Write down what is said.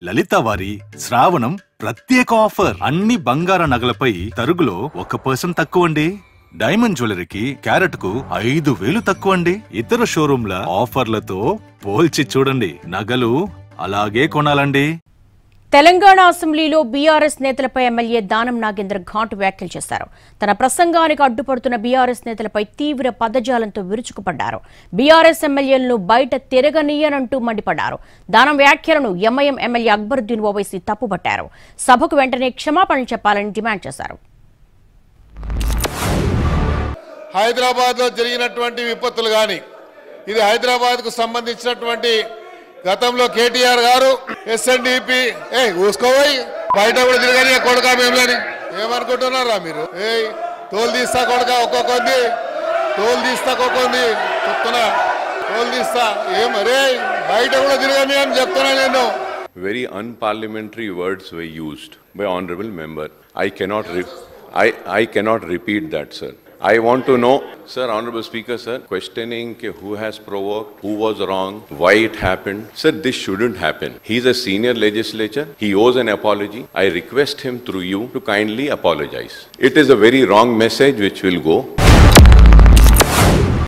లలిత వారి శ్రావణం ప్రత్యేక ఆఫర్ అన్ని బంగార నగలపై తరుగులో ఒక పర్సెంట్ తక్కువ అండి డైమండ్ జ్యువెలరీకి క్యారెట్ కు ఐదు వేలు తక్కువ అండి ఇతర షోరూంల ఆఫర్లతో పోల్చి చూడండి నగలు అలాగే కొనాలండి తెలంగాణ అసెంబ్లీలో బీఆర్ఎస్ నేతలపై ఎమ్మెల్యే దానం నాగేంద్ర ఘాటు వ్యాఖ్యలు చేశారు తన ప్రసంగానికి అడ్డుపడుతున్న బీఆర్ఎస్ నేతలపై తీవ్ర పదజాలంతో విరుచుకుపడ్డారు బీఆర్ఎస్ ఎమ్మెల్యేలను బయట తిరగనీయనంటూ మండిపడ్డారు దానం వ్యాఖ్యలను ఎంఐఎం ఎమ్మెల్యే అక్బరుద్దీన్ ఓవైసీ తప్పుపట్టారు సభకు వెంటనే క్షమాపణలు చెప్పాలని డిమాండ్ చేశారు హైదరాబాద్ లో జరిగినటువంటి విపత్తులు కానీ ఇది హైదరాబాద్ కు సంబంధించినటువంటి గతంలో కేటీఆర్ గారు ఎస్ఎన్డిపి ఏ ఊసుకోపోయి బయట కూడా తిరగని కొడక మేములని ఏమనుకుంటున్నారా మీరు ఏ తోలు తీస్తా కొడక ఒక్కొక్కంది తోలు తీస్తా ఒక్కొక్కంది చెప్తున్నా తోలు తీస్తా ఏం రే బయట కూడా తిరగని అని చెప్తున్నా నేను Very unparliamentary words were used by honorable member. I cannot re- I, I cannot repeat that, sir. I want to know, sir, honorable speaker, sir, questioning ke who has provoked, who was wrong, why it happened. Sir, this shouldn't happen. He's a senior legislator. He owes an apology. I request him through you to kindly apologize. It is a very wrong message which will go.